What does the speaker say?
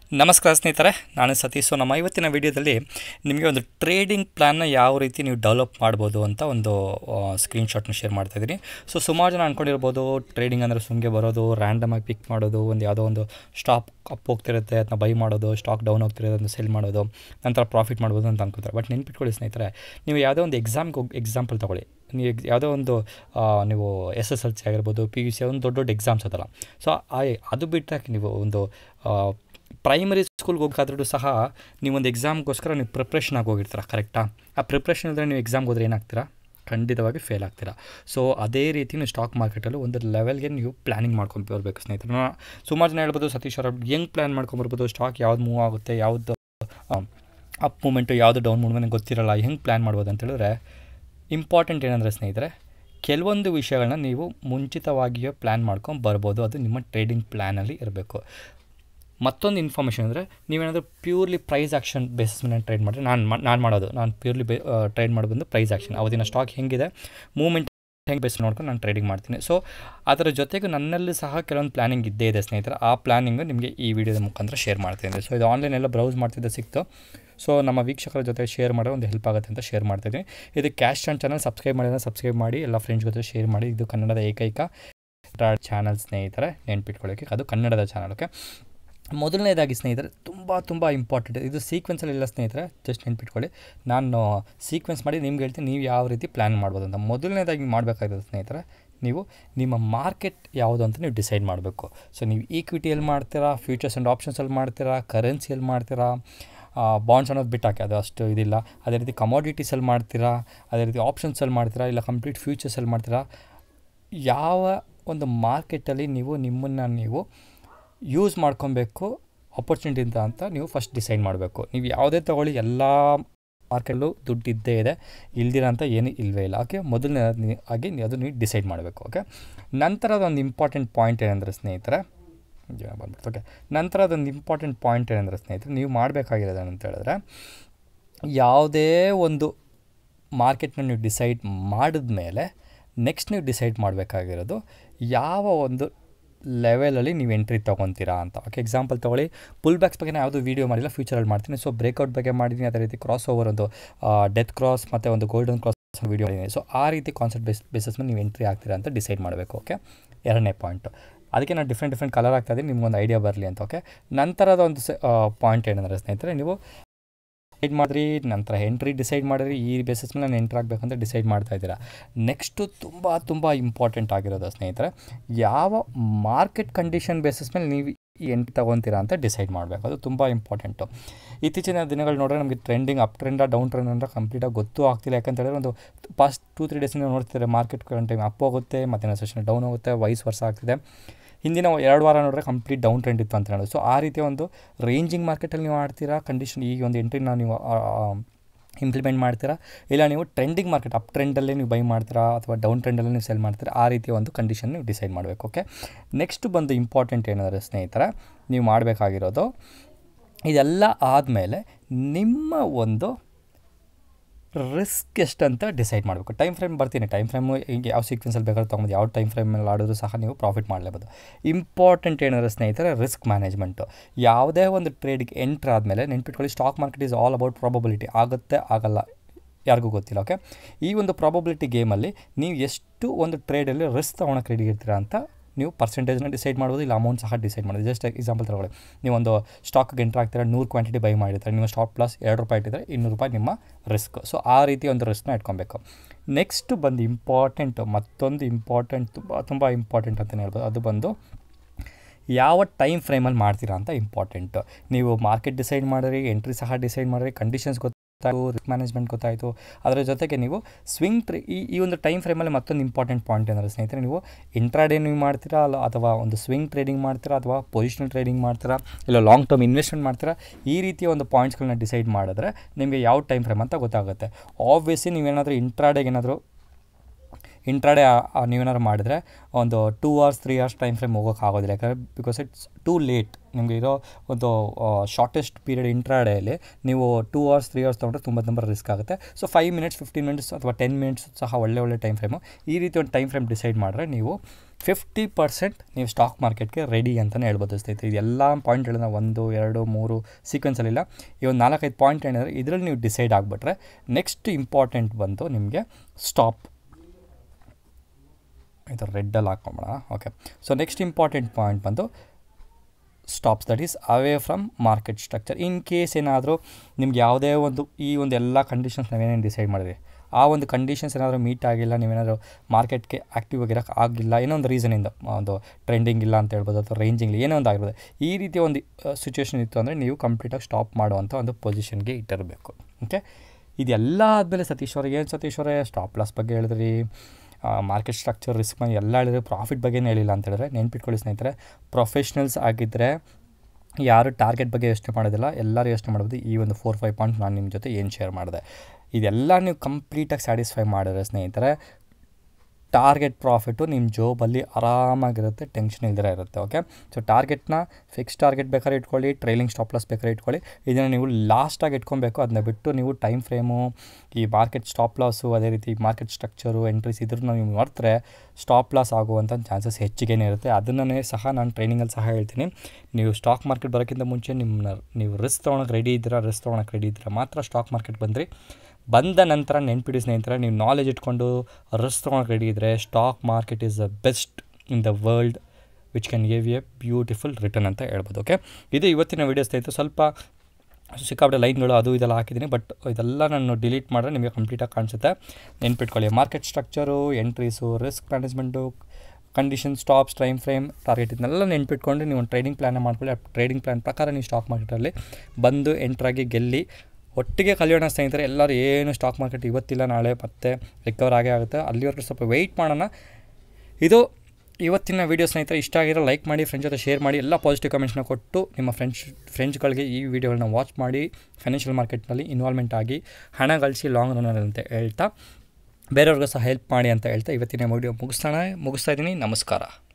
ನಮಸ್ಕಾರ ಸ್ನೇಹಿತರೆ ನಾನು ಸತೀಶ್ ಸೊ ನಮ್ಮ ಇವತ್ತಿನ ವಿಡಿಯೋದಲ್ಲಿ ನಿಮಗೆ ಒಂದು ಟ್ರೇಡಿಂಗ್ ಪ್ಲ್ಯಾನ್ನ ಯಾವ ರೀತಿ ನೀವು ಡೆವಲಪ್ ಮಾಡ್ಬೋದು ಅಂತ ಒಂದು ಸ್ಕ್ರೀನ್ಶಾಟ್ನ ಶೇರ್ ಮಾಡ್ತಾ ಇದ್ದೀನಿ ಸೊ ಸುಮಾರು ಜನ ಅಂದ್ಕೊಂಡಿರ್ಬೋದು ಟ್ರೇಡಿಂಗ್ ಅಂದರೆ ಸುಮ್ಮನೆ ಬರೋದು ರ್ಯಾಂಡಮಾಗಿ ಪಿಕ್ ಮಾಡೋದು ಒಂದು ಯಾವುದೋ ಒಂದು ಸ್ಟಾಕ್ ಅಪ್ ಹೋಗ್ತಿರುತ್ತೆ ಅದನ್ನ ಬೈ ಮಾಡೋದು ಸ್ಟಾಕ್ ಡೌನ್ ಹೋಗ್ತಿರೋದು ಅದನ್ನ ಸೆಲ್ ಮಾಡೋದು ನಂತರ ಪ್ರಾಫಿಟ್ ಮಾಡ್ಬೋದು ಅಂತ ಅನ್ಕೋತಾರೆ ಬಟ್ ನೆನ್ಪಿಟ್ಕೊಳ್ಳಿ ಸ್ನೇಹಿತರೆ ನೀವು ಯಾವುದೋ ಒಂದು ಎಕ್ಸಾಮ್ಗೆ ಹೋಗಿ ಎಕ್ಸಾಂಪಲ್ ತೊಗೊಳ್ಳಿ ನೀವು ಎಗ್ ಯಾವುದೋ ಒಂದು ಆ, ನೀವು ಎಸ್ ಎಸ್ ಎಲ್ ಸಿ ಆಗಿರ್ಬೋದು ಪಿ ಯು ಸಿ ಒಂದು ದೊಡ್ಡ ದೊಡ್ಡ ಎಕ್ಸಾಮ್ಸ್ ಅದಲ್ಲ ಸೊ ಅದು ಬಿಟ್ಟರೆ ನೀವು ಒಂದು ಪ್ರೈಮರಿ ಸ್ಕೂಲ್ಗೆ ಹೋಗ್ಬೇಕಾದ್ರೂ ಸಹ ನೀವೊಂದು ಎಕ್ಸಾಮ್ಗೋಸ್ಕರ ನೀವು ಪ್ರಿಪ್ರೇಷನ್ ಆಗಿ ಹೋಗಿರ್ತೀರ ಕರೆಕ್ಟಾ ಆ ಪ್ರಿಪ್ರೇಷನ್ ಇಲ್ಲದ್ರೆ ನೀವು ಎಕ್ಸಾಮ್ಗೆ ಹೋದ್ರೆ ಏನಾಗ್ತೀರಾ ಖಂಡಿತವಾಗಿ ಫೇಲ್ ಆಗ್ತೀರಾ ಸೊ ಅದೇ ರೀತಿ ನೀವು ಸ್ಟಾಕ್ ಮಾರ್ಕೆಟಲ್ಲಿ ಒಂದು ಲೆವೆಲ್ಗೆ ನೀವು ಪ್ಲ್ಯಾನಿಂಗ್ ಮಾಡ್ಕೊಂಡು ಬರಬೇಕು ಸ್ನೇಹಿತರೆ ನಾ- ಸುಮಾರು ಜನ ಹೇಳ್ಬೋದು ಸತೀಶ್ ಅವ್ರ ಹೆಂಗೆ ಪ್ಲ್ಯಾನ್ ಮಾಡ್ಕೊಂಬರ್ಬೋದು ಸ್ಟಾಕ್ ಯಾವ್ದು ಮೂವ್ ಆಗುತ್ತೆ ಯಾವ್ದು ಅಪ್ ಮೂಮೆಂಟು ಯಾವುದು ಡೌನ್ ಮೂವ್ಮೆಂಟ್ ಗೊತ್ತಿರಲ್ಲ ಹೆಂಗೆ ಪ್ಲ್ಯಾನ್ ಮಾಡ್ಬೋದು ಅಂತ ಹೇಳಿದ್ರೆ ಇಂಪಾರ್ಟೆಂಟ್ ಏನಂದರೆ ಸ್ನೇಹಿತರೆ ಕೆಲವೊಂದು ವಿಷಯಗಳನ್ನ ನೀವು ಮುಂಚಿತವಾಗಿಯೇ ಪ್ಲ್ಯಾನ್ ಮಾಡ್ಕೊಂಡು ಬರ್ಬೋದು ಅದು ನಿಮ್ಮ ಟ್ರೇಡಿಂಗ್ ಪ್ಲ್ಯಾನಲ್ಲಿ ಇರಬೇಕು ಮತ್ತೊಂದು ಇನ್ಫಾರ್ಮೇಷನ್ ಅಂದರೆ ನೀವೇನಾದರೂ ಪ್ಯೂರ್ಲಿ ಪ್ರೈಸ್ ಆ್ಯಕ್ಷನ್ ಬೇಸಿಸ್ ಮೇಲೆ ಟ್ರೇಡ್ ಮಾಡಿದ್ರೆ ನಾನು ನಾನು ಮಾಡೋದು ನಾನು ಪ್ಯೂರ್ಲಿ ಬೇ ಟ್ರೇಡ್ ಮಾಡೋದು ಬಂದು ಪ್ರೈಸ್ ಆ್ಯಕ್ಷನ್ ಅವತ್ತಿನ ಸ್ಟಾಕ್ ಹೆಂಗಿದೆ ಮೂವ್ಮೆಂಟ್ ಹೆಂಗೆ ಬೇಸ್ ನೋಡ್ಕೊಂಡು ನಾನು ಟ್ರೇಡಿಂಗ್ ಮಾಡ್ತೀನಿ ಸೊ ಅದರ ಜೊತೆಗೆ ನನ್ನಲ್ಲಿ ಸಹ ಕೆಲವೊಂದು ಪ್ಲ್ಯಾನಿಂಗ್ ಇದ್ದೇ ಇದೆ ಸ್ನೇಹಿತರೆ ಆ ಪ್ಲ್ಯಾನಿಂಗು ನಿಮಗೆ ಈ ವಿಡಿಯೋದ ಮುಖಾಂತರ ಶೇರ್ ಮಾಡ್ತೀನಿ ಸೊ ಇದು ಆನ್ಲೈನ್ ಎಲ್ಲ ಬ್ರೌಸ್ ಮಾಡ್ತಿದ್ದೆ ಸಿಕ್ತು ಸೊ ನಮ್ಮ ವೀಕ್ಷಕರ ಜೊತೆ ಶೇರ್ ಮಾಡೋ ಒಂದು ಹೆಲ್ಪ್ ಆಗುತ್ತೆ ಅಂತ ಶೇರ್ ಮಾಡ್ತಿದ್ದೀನಿ ಇದು ಕ್ಯಾಶ್ ಆನ್ ಚಾನಲ್ ಸಬ್ಸ್ಕ್ರೈಬ್ ಮಾಡಿದ್ರೆ ಸಬ್ಸ್ಕ್ರೈಬ್ ಮಾಡಿ ಎಲ್ಲ ಫ್ರೆಂಡ್ಸ್ ಜೊತೆ ಶೇರ್ ಮಾಡಿ ಇದು ಕನ್ನಡದ ಏಕೈಕ ಚಾನಲ್ ಸ್ನೇಹಿತರೆ ನೆನ್ಪಿಟ್ಕೊಳ್ಳೋಕ್ಕೆ ಅದು ಕನ್ನಡದ ಚಾನಲ್ ಓಕೆ ಮೊದಲನೇದಾಗಿ ಸ್ನೇಹಿತರೆ ತುಂಬ ತುಂಬ ಇಂಪಾರ್ಟೆಂಟ್ ಇದು ಸೀಕ್ವೆನ್ಸಲ್ಲಿ ಇಲ್ಲ ಸ್ನೇಹಿತರೆ ಜಸ್ಟ್ ನೆನ್ಪಿಟ್ಕೊಳ್ಳಿ ನಾನು ಸೀಕ್ವೆನ್ಸ್ ಮಾಡಿ ನಿಮ್ಗೆ ಹೇಳ್ತೀನಿ ನೀವು ಯಾವ ರೀತಿ ಪ್ಲ್ಯಾನ್ ಮಾಡ್ಬೋದು ಅಂತ ಮೊದಲನೇದಾಗಿ ಮಾಡಬೇಕಾಗಿರೋದು ಸ್ನೇಹಿತರೆ ನೀವು ನಿಮ್ಮ ಮಾರ್ಕೆಟ್ ಯಾವುದು ಅಂತ ನೀವು ಡಿಸೈಡ್ ಮಾಡಬೇಕು ಸೊ ನೀವು ಈಕ್ವಿಟಿಯಲ್ಲಿ ಮಾಡ್ತೀರಾ ಫ್ಯೂಚರ್ಸ್ ಆ್ಯಂಡ್ ಆಪ್ಷನ್ಸಲ್ಲಿ ಮಾಡ್ತೀರಾ ಕರೆನ್ಸಿಯಲ್ಲಿ ಮಾಡ್ತೀರಾ ಬಾಂಡ್ಸ್ ಅನ್ನೋದು ಬಿಟ್ಟು ಹಾಕಿ ಅದು ಅಷ್ಟು ಇದಿಲ್ಲ ಅದೇ ರೀತಿ ಕಮಾಡಿಟೀಸಲ್ಲಿ ಮಾಡ್ತೀರಾ ಅದೇ ರೀತಿ ಆಪ್ಷನ್ಸಲ್ಲಿ ಮಾಡ್ತೀರಾ ಇಲ್ಲ ಕಂಪ್ಲೀಟ್ ಫ್ಯೂಚರ್ಸಲ್ಲಿ ಮಾಡ್ತೀರಾ ಯಾವ ಒಂದು ಮಾರ್ಕೆಟಲ್ಲಿ ನೀವು ನಿಮ್ಮನ್ನು ನೀವು ಯೂಸ್ ಮಾಡ್ಕೊಬೇಕು ಆಪರ್ಚುನಿಟಿ ಅಂತ ಅಂತ ನೀವು ಫಸ್ಟ್ ಡಿಸೈಡ್ ಮಾಡಬೇಕು ನೀವು ಯಾವುದೇ ತೊಗೊಳ್ಳಿ ಎಲ್ಲ ಮಾರ್ಕೆಟಲ್ಲೂ ದುಡ್ಡು ಇದ್ದೇ ಇದೆ ಇಲ್ದಿರ ಅಂತ ಏನು ಇಲ್ಲವೇ ಇಲ್ಲ ಓಕೆ ಮೊದಲನೇ ಆಗಿ ನೀವು ಅದು ನೀವು ಡಿಸೈಡ್ ಮಾಡಬೇಕು ಓಕೆ ನಂತರದ ಒಂದು ಇಂಪಾರ್ಟೆಂಟ್ ಪಾಯಿಂಟ್ ಏನಂದರೆ ಸ್ನೇಹಿತರೆ ಜೀವ ಬಂದ್ಬಿಡ್ತು ಓಕೆ ನಂತರ ಅದೊಂದು ಇಂಪಾರ್ಟೆಂಟ್ ಪಾಯಿಂಟ್ ಏನಂದರೆ ಸ್ನೇಹಿತರೆ ನೀವು ಮಾಡಬೇಕಾಗಿರೋದು ಅಂತ ಹೇಳಿದ್ರೆ ಯಾವುದೇ ಒಂದು ಮಾರ್ಕೆಟ್ನ ನೀವು ಡಿಸೈಡ್ ಮಾಡಿದ ಮೇಲೆ ನೆಕ್ಸ್ಟ್ ನೀವು ಡಿಸೈಡ್ ಮಾಡಬೇಕಾಗಿರೋದು ಯಾವ ಒಂದು ಲೆವೆಲಲ್ಲಿ ನೀವು ಎಂಟ್ರಿ ತೊಗೊತೀರಾ ಅಂತ ಓಕೆ ಎಕ್ಸಾಂಪಲ್ ತೊಗೊಳ್ಳಿ ಪುಲ್ ಬ್ಯಾಕ್ಸ್ ಬಗ್ಗೆ ನಾನು ಯಾವುದೂ ವೀಡಿಯೋ ಮಾಡಿಲ್ಲ ಫ್ಯೂಚರಲ್ಲಿ ಮಾಡ್ತೀನಿ ಸೊ ಬ್ರೇಕೌಟ್ ಬಗ್ಗೆ ಮಾಡಿದ್ದೀನಿ ಅದೇ ರೀತಿ ಕ್ರಾಸ್ ಓವರ್ ಒಂದು ಡೆತ್ ಕ್ರಾಸ್ ಮತ್ತು ಒಂದು ಗೋಲ್ಡನ್ ಕ್ರಾಸ್ ವೀಡಿಯೋ ಮಾಡಿದ್ದೀನಿ ಸೊ ಆ ರೀತಿ ಕಾನ್ಸೆಪ್ಟ್ ಬೇಸ್ ಬೇಸಸ್ ಮೇಲೆ ನೀವು ಎಂಟ್ರಿ ಆಗ್ತೀರಾ ಅಂತ ಡಿಸೈಡ್ ಮಾಡಬೇಕು ಓಕೆ ಎರಡನೇ ಪಾಯಿಂಟು ಅದಕ್ಕೆ ನಾನು ಡಿಫ್ರೆಂಟ್ ಡಿಫ್ರೆಂಟ್ ಕಲರ್ ಆಗ್ತಾ ಇದ್ದೀನಿ ನಿಮ್ಗೊಂದು ಐಡಿಯಾ ಬರಲಿ ಅಂತ ಓಕೆ ನಂತರದ ಒಂದು ಪಾಯಿಂಟ್ ಏನಂದರೆ ಸ್ನೇಹಿತರೆ ನೀವು ಡಿಸೈಡ್ ಮಾಡಿದ್ರಿ ನಂತರ ಎಂಟ್ರಿ ಡಿಸೈಡ್ ಮಾಡಿದ್ರಿ ಈ ಬೇಸಿಸ್ ಮೇಲೆ ನಾನು ಎಂಟ್ರ್ ಆಗಬೇಕಂತ ಡಿಸೈಡ್ ಮಾಡ್ತಾ ಇದ್ದೀರಾ ನೆಕ್ಸ್ಟು ತುಂಬ ತುಂಬ ಇಂಪಾರ್ಟೆಂಟ್ ಆಗಿರೋದು ಸ್ನೇಹಿತರೆ ಯಾವ ಮಾರ್ಕೆಟ್ ಕಂಡೀಷನ್ ಬೇಸಿಸ್ ಮೇಲೆ ನೀವು ಈ ಎಂಟ್ರಿ ತೊಗೊತೀರಾ ಅಂತ ಡಿಸೈಡ್ ಮಾಡಬೇಕು ಅದು ತುಂಬ ಇಂಪಾರ್ಟೆಂಟು ಇತ್ತೀಚಿನ ದಿನಗಳು ನೋಡಿದ್ರೆ ನಮಗೆ trending up trend down trend ಅಂತ ಕಂಪ್ಲೀಟಾಗಿ ಗೊತ್ತೂ ಆಗ್ತಿಲ್ಲ ಯಾಕಂತ ಹೇಳಿದ್ರೆ ಒಂದು ಪಾಸ್ಟ್ ಟೂ ತ್ರೀ ಡೇಸಿಂದ ನೋಡ್ತಿದ್ದಾರೆ ಮಾರ್ಕೆಟ್ ಟೈಮ್ ಅಪ್ ಹೋಗುತ್ತೆ ಮತ್ತು ಸೆಷನ್ ಡೌನ್ ಹೋಗುತ್ತೆ ವೈಸ್ ವರ್ಷ ಆಗ್ತಿದೆ ಹಿಂದಿನ ಎರಡು ವಾರ ನೋಡಿದ್ರೆ ಕಂಪ್ಲೀಟ್ ಡೌನ್ ಟ್ರೆಂಡ್ ಇತ್ತು ಅಂತ ಹೇಳೋದು ಸೊ ಆ ರೀತಿಯ ಒಂದು ರೇಂಜಿಂಗ್ ಮಾರ್ಕೆಟಲ್ಲಿ ನೀವು ಆಡ್ತೀರಾ ಕಂಡೀಷನ್ ಈ ಒಂದು ಎಂಟ್ರಿನ ನೀವು ಇಂಪ್ಲಿಮೆಂಟ್ ಮಾಡ್ತೀರಾ ಇಲ್ಲ ನೀವು ಟ್ರೆಂಡಿಂಗ್ ಮಾರ್ಕೆಟ್ ಅಪ್ ಟ್ರೆಂಡಲ್ಲೇ ನೀವು ಬೈ ಮಾಡ್ತೀರಾ ಅಥವಾ ಡೌನ್ ಟ್ರೆಂಡಲ್ಲೇ ನೀವು ಸೆಲ್ ಮಾಡ್ತೀರಾ ಆ ರೀತಿಯ ಒಂದು ಕಂಡೀಷನ್ ನೀವು ಡಿಸೈಡ್ ಮಾಡಬೇಕು ಓಕೆ ನೆಕ್ಸ್ಟ್ ಬಂದು ಇಂಪಾರ್ಟೆಂಟ್ ಏನಂದರೆ ಸ್ನೇಹಿತರೆ ನೀವು ಮಾಡಬೇಕಾಗಿರೋದು ಇದೆಲ್ಲ ಆದಮೇಲೆ ನಿಮ್ಮ ಒಂದು ರಿಸ್ಕ್ ಎಷ್ಟಂತ ಡಿಸೈಡ್ ಮಾಡಬೇಕು ಟೈಮ್ ಫ್ರೇಮ್ ಬರ್ತೀನಿ ಟೈಮ್ ಫ್ರೇಮು ಹಿಂಗೆ ಯಾವ ಸೀಕ್ವೆನ್ಸಲ್ಲಿ ಬೇಕಾದ್ರೆ ತೊಗೊಂಡು ಯಾವ ಟೈಮ್ ಫ್ರೇಮಲ್ಲಿ ಆಡೋದು ಸಹ ನೀವು ಪ್ರಾಫಿಟ್ ಮಾಡಲೇಬೋದು ಇಂಪಾರ್ಟೆಂಟ್ ಏನಾದ್ರು ಸ್ನೇಹಿತರೆ ರಿಸ್ಕ್ ಮ್ಯಾನೇಜ್ಮೆಂಟು ಯಾವುದೇ ಒಂದು ಟ್ರೇಡ್ಗೆ ಎಂಟ್ರ್ ಆದಮೇಲೆ ನೆನ್ಪಿಟ್ಕೊಳ್ಳಿ stock market is all about probability ಆಗುತ್ತೆ ಆಗಲ್ಲ ಯಾರಿಗೂ ಗೊತ್ತಿಲ್ಲ ಓಕೆ ಈ ಒಂದು ಪ್ರಾಬಬಿಲಿಟಿ ಗೇಮಲ್ಲಿ ನೀವು ಎಷ್ಟು ಒಂದು ಟ್ರೇಡಲ್ಲಿ ರಿಸ್ಕ್ ತೊಗೊಳಕ್ಕೆ ರೆಡಿ ಇರ್ತೀರಾ ಅಂತ ನೀವು ಪರ್ಸೆಂಟೇಜ್ನ ಡಿಸೈಡ್ ಮಾಡ್ಬೋದು ಇಲ್ಲ ಅಮೌಂಟ್ ಸಹ ಡಿಸೈಡ್ ಮಾಡೋದು ಜಸ್ಟ್ ಎಕ್ಸಾಂಪಲ್ ತಗೊಳ್ಳಿ ನೀವೊಂದು ಸ್ಟಾಕ್ಗೆ ಎಂಟ್ರ್ ಆಗ್ತೀರಾ ನೂರು ಕ್ವಾಂಟಿಟಿ ಬೈ ಮಾಡಿರ್ತಾರೆ ನಿಮ್ಮ ಸ್ಟಾಕ್ ಪ್ಲಸ್ ಎರಡು ರೂಪಾಯಿ ಇಟ್ಟಿದ್ರೆ ಇನ್ನೂರು ರೂಪಾಯಿ ನಿಮ್ಮ ರಿಸ್ಕ್ ಸೊ ಆ ರೀತಿ ಒಂದು ರಿಸ್ಕ್ನ ಇಟ್ಕೊಬೇಕು ನೆಕ್ಸ್ಟ್ ಬಂದು ಇಂಪಾರ್ಟೆಂಟ್ ಮತ್ತೊಂದು ಇಂಪಾರ್ಟೆಂಟ್ ತುಂಬ ತುಂಬ ಇಂಪಾರ್ಟೆಂಟ್ ಅಂತಲೇ ಹೇಳ್ಬೋದು ಅದು ಬಂದು ಯಾವ ಟೈಮ್ ಫ್ರೇಮಲ್ಲಿ ಮಾಡ್ತೀರಾ ಅಂತ ಇಂಪಾರ್ಟೆಂಟು ನೀವು ಮಾರ್ಕೆಟ್ ಡಿಸೈಡ್ ಮಾಡಿರಿ ಎಂಟ್ರಿ ಸಹ ಡಿಸೈಡ್ ಮಾಡಿರಿ ಕಂಡೀಷನ್ಸ್ ಗೊತ್ತಾಯಿತು ರಿಸ್ಕ್ ಮ್ಯಾನೇಜ್ಮೆಂಟ್ ಗೊತ್ತಾಯಿತು ಅದರ ಜೊತೆಗೆ ನೀವು ಸ್ವಿಂಗ್ ಟ್ರೇ ಈ ಈ ಒಂದು ಟೈಮ್ ಫ್ರೇಮಲ್ಲಿ ಮತ್ತೊಂದು ಇಂಪಾರ್ಟೆಂಟ್ ಪಾಯಿಂಟ್ ಏನಂದರೆ ಸ್ನೇಹಿತರೆ ನೀವು ಇಂಟ್ರಾಡೇ ನೀವು ಮಾಡ್ತೀರಾ ಅಲ್ಲ ಅಥವಾ ಒಂದು ಸ್ವಿಂಗ್ ಟ್ರೇಡಿಂಗ್ ಮಾಡ್ತೀರಾ ಅಥವಾ ಪೊಸಿಷನಲ್ ಟ್ರೇಡಿಂಗ್ ಮಾಡ್ತೀರಾ ಇಲ್ಲ ಲಾಂಗ್ ಟರ್ಮ್ ಇನ್ವೆಸ್ಟ್ಮೆಂಟ್ ಮಾಡ್ತೀರಾ ಈ ರೀತಿಯ ಒಂದು ಪಾಯಿಂಟ್ಸ್ಗಳನ್ನ ಡಿಸೈಡ್ ಮಾಡಿದ್ರೆ ನಿಮಗೆ ಯಾವ ಟೈಮ್ ಫ್ರೇಮ್ ಅಂತ ಗೊತ್ತಾಗುತ್ತೆ ಆಬ್ವಿಯಸ್ಲಿ ನೀವೇನಾದರೂ ಇಂಟ್ರಾಡೇಗೆ ಏನಾದರೂ ಇಂಟ್ರಾಡೇ ನೀವೇನಾದ್ರು ಮಾಡಿದ್ರೆ ಒಂದು two hours three hours time frame ಹೋಗೋಕೆ ಆಗೋದಿಲ್ಲ ಯಾಕಂದರೆ ಬಿಕಾಸ್ ಇಟ್ಸ್ ಟೂ ಲೇಟ್ ನಿಮಗೆ ಇರೋ ಒಂದು ಶಾರ್ಟೆಸ್ಟ್ ಪೀರಿಯಡ್ ಇಂಟ್ರಾಡೇಯಲ್ಲಿ ನೀವು ಟೂ ಅವರ್ಸ್ ತ್ರೀ ಅವರ್ಸ್ ತೊಗೊಂಡ್ರೆ ತುಂಬ ತುಂಬ ರಿಸ್ಕ್ ಆಗುತ್ತೆ so five minutes fifteen minutes ಅಥವಾ ಟೆನ್ ಮಿನಿಟ್ಸ್ ಸಹ ಒಳ್ಳೆ ಒಳ್ಳೆ ಟೈಮ್ ಫ್ರೇಮು ಈ ರೀತಿ ಒಂದು ಟೈಮ್ ಫ್ರೇಮ್ ಡಿಸೈಡ್ ಮಾಡಿದ್ರೆ ನೀವು ಫಿಫ್ಟಿ ಪರ್ಸೆಂಟ್ ನೀವು ಸ್ಟಾಕ್ ಮಾರ್ಕೆಟ್ಗೆ ರೆಡಿ ಅಂತಲೇ ಹೇಳ್ಬೋದು ಸ್ನೇಹಿತರೆ ಇದೆಲ್ಲ ಪಾಯಿಂಟ್ಗಳನ್ನ ಒಂದು ಎರಡು ಮೂರು ಸೀಕ್ವೆನ್ಸಲ್ಲಿಲ್ಲ ಈ ಒಂದು ನಾಲ್ಕೈದು ಪಾಯಿಂಟ್ ಏನಿದ್ರೆ ಇದರಲ್ಲಿ ನೀವು ಡಿಸೈಡ್ ಆಗಿಬಿಟ್ರೆ ನೆಕ್ಸ್ಟ್ ಇಂಪಾರ್ಟೆಂಟ್ ಬಂದು ನಿಮಗೆ ಸ್ಟಾಪ್ ಇದು ರೆಡ್ಡಲ್ಲಿ ಹಾಕೊಂಬಿಡ okay so next important point ಬಂದು stops that is away from market structure in case ಏನಾದರೂ ನಿಮ್ಗೆ ಯಾವುದೇ ಒಂದು ಈ ಒಂದು ಎಲ್ಲ ಕಂಡೀಷನ್ಸ್ ನಾವೇನೇನು ಡಿಸೈಡ್ ಮಾಡಿದ್ವಿ ಆ ಒಂದು ಕಂಡೀಷನ್ಸ್ ಏನಾದರೂ ಮೀಟ್ ಆಗಿಲ್ಲ ನೀವೇನಾದರೂ ಮಾರ್ಕೆಟ್ಗೆ ಆ್ಯಕ್ಟಿವ್ ಆಗಿರೋಕ್ಕೆ ಆಗಿಲ್ಲ ಏನೋ ಒಂದು ರೀಸನಿಂದ ಒಂದು ಟ್ರೆಂಡಿಂಗ್ ಇಲ್ಲ ಅಂತ ಹೇಳ್ಬೋದು ಅಥವಾ ರೇಂಜಿಂಗ್ ಏನೋ ಒಂದು ಆಗಿರ್ಬೋದು ಈ ರೀತಿಯ ಒಂದು ಸಿಚುವೇಷನ್ ಇತ್ತು ಅಂದರೆ ನೀವು ಕಂಪ್ಲೀಟಾಗಿ ಸ್ಟಾಪ್ ಮಾಡುವಂಥ ಒಂದು ಪೊಸಿಷನ್ಗೆ ಇಟ್ಟಿರಬೇಕು ಓಕೆ ಇದೆಲ್ಲ ಆದಮೇಲೆ ಸತೀಶ್ ಅವ್ರಿಗೆ ಏನು ಸತೀಶ್ ಅವರೇ ಸ್ಟಾಪ್ ಲಾಸ್ ಬಗ್ಗೆ ಹೇಳಿದ್ರಿ ಮಾರ್ಕೆಟ್ ಸ್ಟ್ರಕ್ಚರ್ ರಿಸ್ಕ್ ಬಗ್ಗೆ ಎಲ್ಲ ಹೇಳಿದ್ರೆ ಪ್ರಾಫಿಟ್ ಬಗ್ಗೆನೇ ಹೇಳಿಲ್ಲ ಅಂತ ಹೇಳಿದ್ರೆ ನೆನ್ಪಿಟ್ಕೊಳ್ಳಿ ಸ್ನೇಹಿತರೆ ಪ್ರೊಫೆಷ್ನಲ್ಸ್ ಆಗಿದ್ದರೆ ಯಾರು ಟಾರ್ಗೆಟ್ ಬಗ್ಗೆ ಯೋಚನೆ ಮಾಡೋದಿಲ್ಲ ಎಲ್ಲರೂ ಯೋಚನೆ ಮಾಡ್ಬೋದು ಈ ಒಂದು ಫೋರ್ ಫೈವ್ ಪಾಯಿಂಟ್ ನಾನು ನಿಮ್ಮ ಜೊತೆ ಏನು ಶೇರ್ ಮಾಡಿದೆ ಇದೆಲ್ಲ ನೀವು ಕಂಪ್ಲೀಟಾಗಿ ಸ್ಯಾಟಿಸ್ಫೈ ಮಾಡಿದ್ರೆ ಸ್ನೇಹಿತರೆ ಟಾರ್ಗೆಟ್ ಪ್ರಾಫಿಟ್ಟು ನಿಮ್ಮ ಜೋಬಲ್ಲಿ ಆರಾಮಾಗಿರುತ್ತೆ ಟೆನ್ಷನ್ ಇಲ್ದಿರ ಇರುತ್ತೆ ಓಕೆ ಸೊ ಟಾರ್ಗೆಟ್ನ ಫಿಕ್ಸ್ ಟಾರ್ಗೆಟ್ ಬೇಕಾದ್ರೆ ಇಟ್ಕೊಳ್ಳಿ ಟ್ರೈಲಿಂಗ್ ಸ್ಟಾಪ್ ಲಾಸ್ ಬೇಕಾದ್ರೆ ಇಟ್ಕೊಳ್ಳಿ ಇದನ್ನು ನೀವು ಲಾಸ್ಟಾಗಿ ಇಟ್ಕೊಬೇಕು ಅದನ್ನ ಬಿಟ್ಟು ನೀವು ಟೈಮ್ ಫ್ರೇಮು ಈ ಮಾರ್ಕೆಟ್ ಸ್ಟಾಪ್ ಲಾಸು ಅದೇ ರೀತಿ ಮಾರ್ಕೆಟ್ ಸ್ಟ್ರಕ್ಚರು ಎಂಟ್ರೀಸ್ ಇದ್ರನ್ನ ನೀವು ಮರೆತರೆ ಸ್ಟಾಪ್ ಲಾಸ್ ಆಗುವಂಥ ಚಾನ್ಸಸ್ ಹೆಚ್ಚಿಗೆನೇ ಇರುತ್ತೆ ಅದನ್ನೇ ಸಹ ನಾನು ಟ್ರೈನಿಂಗಲ್ಲಿ ಸಹ ಹೇಳ್ತೀನಿ ನೀವು ಸ್ಟಾಕ್ ಮಾರ್ಕೆಟ್ ಬರೋಕ್ಕಿಂತ ಮುಂಚೆ ನಿಮ್ಮನ್ನ ನೀವು ರಿಸ್ಕ್ ತೊಗೊಳಕ್ಕೆ ರೆಡಿ ಇದ್ದೀರಾ ರಿಸ್ಕ್ ತೊಗೊಳಕ್ಕೆ ರೆಡಿ ಇದ್ದೀರಾ ಮಾತ್ರ ಸ್ಟಾಕ್ ಮಾರ್ಕೆಟ್ ಬಂದ್ರಿ ಬಂದ ನಂತರ ನೆನ್ಪಿಡಿ ಸ್ನೇಹಿತರೆ ನೀವು ನಾಲೆಜ್ ಇಟ್ಕೊಂಡು ರಿಸ್ಕ್ ತೊಗೊಳಕ್ಕೆ ರೆಡಿ ಇದ್ದರೆ stock market is the best in the world which can give a beautiful return ಅಂತ ಹೇಳ್ಬೋದು ಓಕೆ ಇದು ಇವತ್ತಿನ ವೀಡಿಯೋ ಸ್ನೇಹಿತರೆ ಸ್ವಲ್ಪ ಸಿಕ್ಕಾಪಟ್ಟೆ ಲೈನ್ಗಳು ಅದು ಇದೆಲ್ಲ ಹಾಕಿದ್ದೀನಿ ಬಟ್ ಇದೆಲ್ಲ ನಾನು ಡಿಲೀಟ್ ಮಾಡಿದ್ರೆ ನಿಮಗೆ ಕಂಪ್ಲೀಟಾಗಿ ಕಾಣಿಸುತ್ತೆ ನೆನ್ಪಿಟ್ಕೊಳ್ಳಿ market structure entries risk management condition stops time frame target ಇದನ್ನೆಲ್ಲ ನೆನ್ಪಿಟ್ಕೊಂಡು ನೀವು ಒಂದು ಟ್ರೇಡಿಂಗ್ ಪ್ಲ್ಯಾನ್ ಮಾಡ್ಕೊಳ್ಳಿ ಆ ಟ್ರೇಡಿಂಗ್ ಪ್ಲ್ಯಾನ್ ಪ್ರಕಾರ ನೀವು ಸ್ಟಾಕ್ ಮಾರ್ಕೆಟಲ್ಲಿ ಬಂದು ಎಂಟ್ರಾಗಿ ಗೆಲ್ಲಿ ಒಟ್ಟಿಗೆ ಕಲಿಯೋಣ ಸ್ನೇಹಿತರೆ ಎಲ್ಲರೂ ಏನು ಸ್ಟಾಕ್ ಮಾರ್ಕೆಟ್ ಇವತ್ತಿಲ್ಲ ನಾಳೆ ಮತ್ತೆ ರಿಕವರ್ ಆಗೇ ಆಗುತ್ತೆ ಅಲ್ಲಿವರೆಗೂ ಸ್ವಲ್ಪ ವೆಯ್ಟ್ ಮಾಡೋಣ ಇದು ಇವತ್ತಿನ ವೀಡಿಯೋ ಸ್ನೇಹಿತರೆ ಇಷ್ಟ ಆಗಿರೋ ಲೈಕ್ ಮಾಡಿ ಫ್ರೆಂಡ್ಸ್ ಜೊತೆ ಶೇರ್ ಮಾಡಿ ಎಲ್ಲ ಪಾಸಿಟಿವ್ ಕಮೆಂಟ್ಸ್ನ ಕೊಟ್ಟು ನಿಮ್ಮ ಫ್ರೆಂಡ್ಸ್ ಫ್ರೆಂಡ್ಸ್ಗಳಿಗೆ ಈ ವಿಡಿಯೋಗಳನ್ನ ವಾಚ್ ಮಾಡಿ ಫೈನಾನ್ಷಿಯಲ್ ಮಾರ್ಕೆಟ್ನಲ್ಲಿ ಇನ್ವಾಲ್ವ್ಮೆಂಟ್ ಆಗಿ ಹಣ ಗಳಿಸಿ ಲಾಂಗ್ ರನ್ನಲ್ಲಿ ಅಂತ ಹೇಳ್ತಾ ಬೇರೆಯವ್ರಿಗೂ ಸಹ ಹೆಲ್ಪ್ ಮಾಡಿ ಅಂತ ಹೇಳ್ತಾ ಇವತ್ತಿನ ವಿಡಿಯೋ ಮುಗಿಸ್ತಾನೆ ಮುಗಿಸ್ತಾ ಇದ್ದೀನಿ ನಮಸ್ಕಾರ